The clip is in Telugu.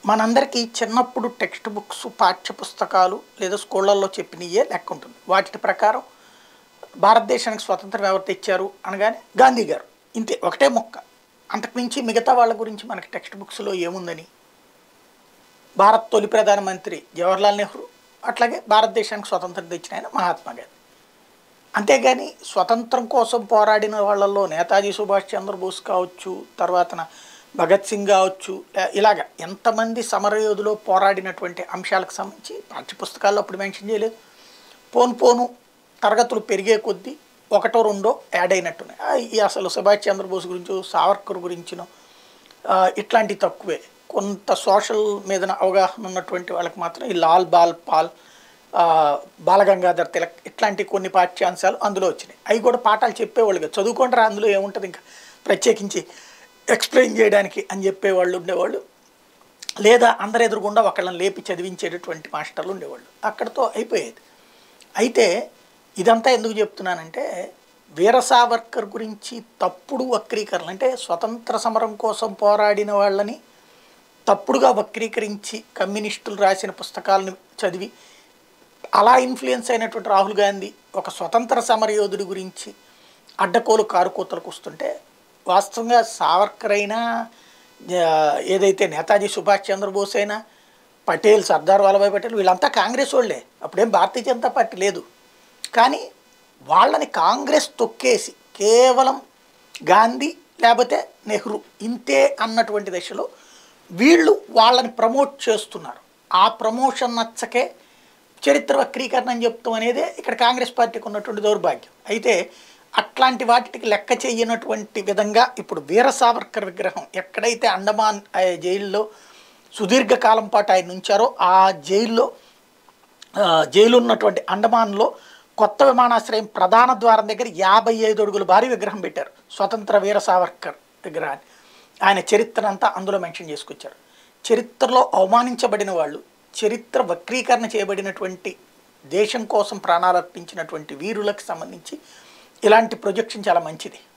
మనందరికీ చిన్నప్పుడు టెక్స్ట్ బుక్స్ పాఠ్య పుస్తకాలు లేదా స్కూళ్ళల్లో చెప్పినయే లెక్క ఉంటుంది వాటి ప్రకారం భారతదేశానికి స్వతంత్రం ఎవరు తెచ్చారు అనగానే గాంధీ గారు ఇంతే ఒకటే మొక్క అంతకుమించి మిగతా వాళ్ళ గురించి మనకి టెక్స్ట్ బుక్స్లో ఏముందని భారత్ తొలి ప్రధానమంత్రి జవహర్లాల్ నెహ్రూ అట్లాగే భారతదేశానికి స్వతంత్రం తెచ్చిన ఆయన మహాత్మా గాంధీ అంతేగాని స్వతంత్రం కోసం పోరాడిన వాళ్ళల్లో నేతాజీ సుభాష్ చంద్రబోస్ కావచ్చు తర్వాతన భగత్ సింగ్ కావచ్చు లే- ఇలాగ ఎంతమంది సమరయోధులో పోరాడినటువంటి అంశాలకు సంబంధించి పాఠ్యపుస్తకాల్లో అప్పుడు మెన్షన్ చేయలేదు పోను పోను తరగతులు పెరిగే కొద్దీ ఒకటో రెండో యాడ్ అయినట్టున్నాయి ఆ, ఈ అసలు సుభాష్ చంద్రబోస్ గురించో సావర్కర్ గురించినో ఆ, ఇట్లాంటివి తక్కువే కొంత సోషల్ మీద అవగాహన ఉన్నటువంటి వాళ్ళకి మాత్రం ఈ లాల్ బాల్ పాల్ ఆ, బాలగంగాధర్ తిలక్ ఇట్లాంటి కొన్ని పాఠ్యాంశాలు అందులో వచ్చినాయి అవి కూడా పాఠాలు చెప్పేవాళ్ళు కదా చదువుకుంటారా అందులో ఏముంటుంది ఇంకా ప్రత్యేకించి ఎక్స్ప్లెయిన్ చేయడానికి అని చెప్పేవాళ్ళు ఉండేవాళ్ళు లేదా అందరు ఎదురుగుండా ఒకళ్ళని లేపి చదివించేటటువంటి మాస్టర్లు ఉండేవాళ్ళు అక్కడితో అయిపోయేది అయితే ఇదంతా ఎందుకు చెప్తున్నానంటే వీర సావర్కర్ గురించి తప్పుడు వక్రీకరణ అంటే స్వతంత్ర సమరం కోసం పోరాడిన వాళ్ళని తప్పుడుగా వక్రీకరించి కమ్యూనిస్టులు రాసిన పుస్తకాలను చదివి అలా ఇన్ఫ్లుయెన్స్ అయినటువంటి రాహుల్ గాంధీ ఒక స్వతంత్ర సమరయోధుడి గురించి అడ్డకోలు కారుకూతలకు వస్తుంటే వాస్తవంగా సావర్కర్ అయినా ఆ, ఏదైతే నేతాజీ సుభాష్ చంద్రబోస్ అయినా పటేల్ సర్దార్ వల్లభాయ్ పటేల్ వీళ్ళంతా కాంగ్రెస్ వాళ్ళే అప్పుడేం భారతీయ జనతా పార్టీ లేదు కానీ వాళ్ళని కాంగ్రెస్ తొక్కేసి కేవలం గాంధీ లేకపోతే నెహ్రూ ఇంతే అన్నటువంటి దశలో వీళ్ళు వాళ్ళని ప్రమోట్ చేస్తున్నారు ఆ ప్రమోషన్ నచ్చకే చరిత్ర వక్రీకరణ అని చెప్తాం అనేదే ఇక్కడ కాంగ్రెస్ పార్టీకి ఉన్నటువంటి దౌర్భాగ్యం అయితే అట్లాంటి వాటికి లెక్క చేయనటువంటి విధంగా ఇప్పుడు వీర సావర్కర్ విగ్రహం ఎక్కడైతే అండమాన్ ఆ జైల్లో సుదీర్ఘకాలం పాటు ఆయన ఉంచారో ఆ జైల్లో ఆ, జైలు ఉన్నటువంటి అండమాన్లో కొత్త విమానాశ్రయం ప్రధాన ద్వారం దగ్గర యాభై ఐదు అడుగుల భారీ విగ్రహం పెట్టారు స్వతంత్ర వీర సావర్కర్ విగ్రహాన్ని ఆయన చరిత్ర అంతా అందులో మెన్షన్ చేసుకొచ్చారు చరిత్రలో అవమానించబడిన వాళ్ళు చరిత్ర వక్రీకరణ చేయబడినటువంటి దేశం కోసం ప్రాణాలు అర్పించినటువంటి వీరులకు సంబంధించి ఇలాంటి ప్రొజెక్షన్ చాలా మంచిది